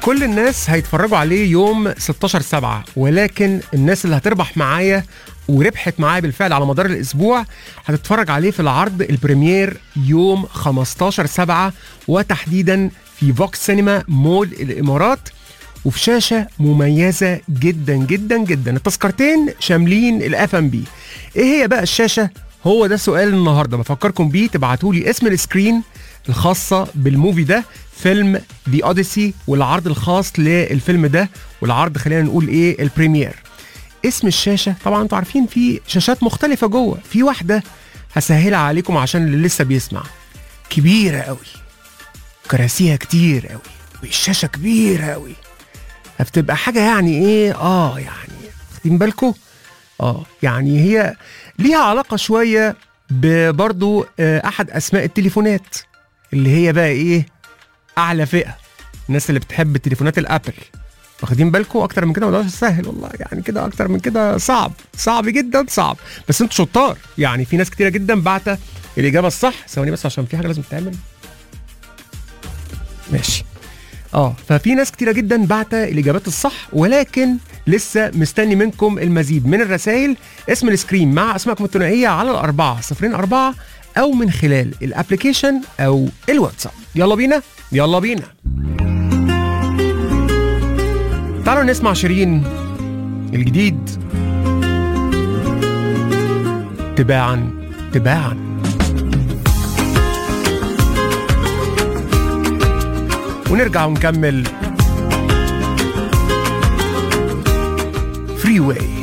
كل الناس هيتفرجوا عليه يوم 16 7 ولكن الناس اللي هتربح معايا وربحت معايا بالفعل على مدار الاسبوع هتتفرج عليه في العرض البريمير يوم 15 7 وتحديدا في فوكس سينما مول الامارات وفي شاشه مميزه جدا جدا جدا التذكرتين شاملين الاف ام بي ايه هي بقى الشاشه هو ده سؤال النهارده بفكركم بيه تبعتوا لي اسم السكرين الخاصه بالموفي ده فيلم ذا اوديسي والعرض الخاص للفيلم ده والعرض خلينا نقول ايه البريمير اسم الشاشه طبعا انتوا عارفين في شاشات مختلفه جوه في واحده هسهلها عليكم عشان اللي لسه بيسمع كبيره قوي كراسيها كتير قوي والشاشه كبيره قوي فبتبقى حاجه يعني ايه اه يعني واخدين بالكم اه يعني هي ليها علاقه شويه ببرضو آه احد اسماء التليفونات اللي هي بقى ايه اعلى فئه الناس اللي بتحب تليفونات الابل واخدين بالكم اكتر من كده ما اقدرش اسهل والله يعني كده اكتر من كده صعب صعب جدا صعب بس انتوا شطار يعني في ناس كتيره جدا بعت الاجابه الصح ثواني بس عشان في حاجه لازم تتعمل ماشي اه ففي ناس كتيره جدا بعت الاجابات الصح ولكن لسه مستني منكم المزيد من الرسائل اسم السكرين مع اسمائكم الثنائيه على الاربعه صفرين اربعه او من خلال الابلكيشن او الواتساب يلا بينا يلا بينا تعالوا نسمع شيرين الجديد تباعا تباعا ونرجع ونكمل فري واي